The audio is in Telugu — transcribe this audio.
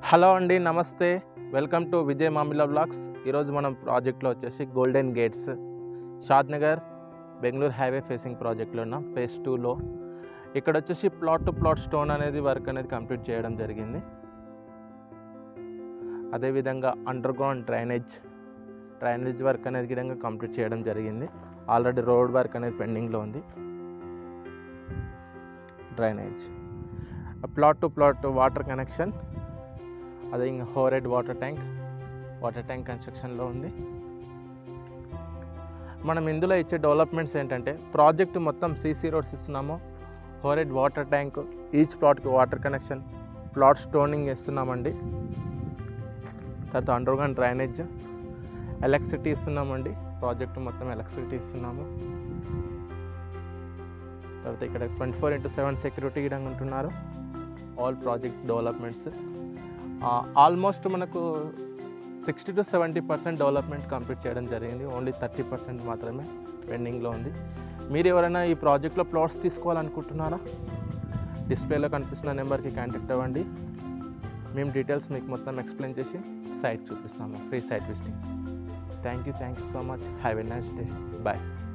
హలో అండి నమస్తే welcome to Vijay Mamila blogs ఈరోజు మనం ప్రాజెక్ట్లో వచ్చేసి golden gates Shadnagar Bengaluru highway facing ప్రాజెక్ట్లో ఉన్నాం ఫేజ్ టూలో ఇక్కడ వచ్చేసి ప్లాట్ టు ప్లాట్ స్టోన్ అనేది వర్క్ అనేది కంప్లీట్ చేయడం జరిగింది అదేవిధంగా underground drainage drainage work అనేది విధంగా కంప్లీట్ చేయడం జరిగింది ఆల్రెడీ రోడ్ వర్క్ అనేది పెండింగ్లో ఉంది drainage plot to plot water connection అదే ఇంకా overhead water tank water tank కన్స్ట్రక్షన్లో ఉంది మనం ఇందులో ఇచ్చే డెవలప్మెంట్స్ ఏంటంటే ప్రాజెక్ట్ మొత్తం సీసీ రోడ్స్ ఇస్తున్నాము హోరెడ్ వాటర్ ట్యాంక్ ఈచ్ ప్లాట్కి వాటర్ కనెక్షన్ ప్లాట్ స్టోనింగ్ ఇస్తున్నామండి తర్వాత అండర్గ్రౌండ్ డ్రైనేజ్ ఎలక్ట్రిసిటీ ఇస్తున్నామండి ప్రాజెక్ట్ మొత్తం ఎలక్ట్రిసిటీ ఇస్తున్నాము తర్వాత ఇక్కడ twenty four into seven security విధంగా ఉంటున్నారు ఆల్ ప్రాజెక్ట్ డెవలప్మెంట్స్ ఆల్మోస్ట్ మనకు sixty to seventy percent development complete చేయడం జరిగింది ఓన్లీ థర్టీ పర్సెంట్ మాత్రమే పెండింగ్లో ఉంది మీరు ఎవరైనా ఈ ప్రాజెక్ట్లో ప్లాట్స్ తీసుకోవాలనుకుంటున్నారా డిస్ప్లేలో కనిపిస్తున్న నెంబర్కి కాంటాక్ట్ అవ్వండి మేము డీటెయిల్స్ మీకు మొత్తం ఎక్స్ప్లెయిన్ చేసి సైట్ చూపిస్తాము free site visiting thank you thank you so much have a nice day bye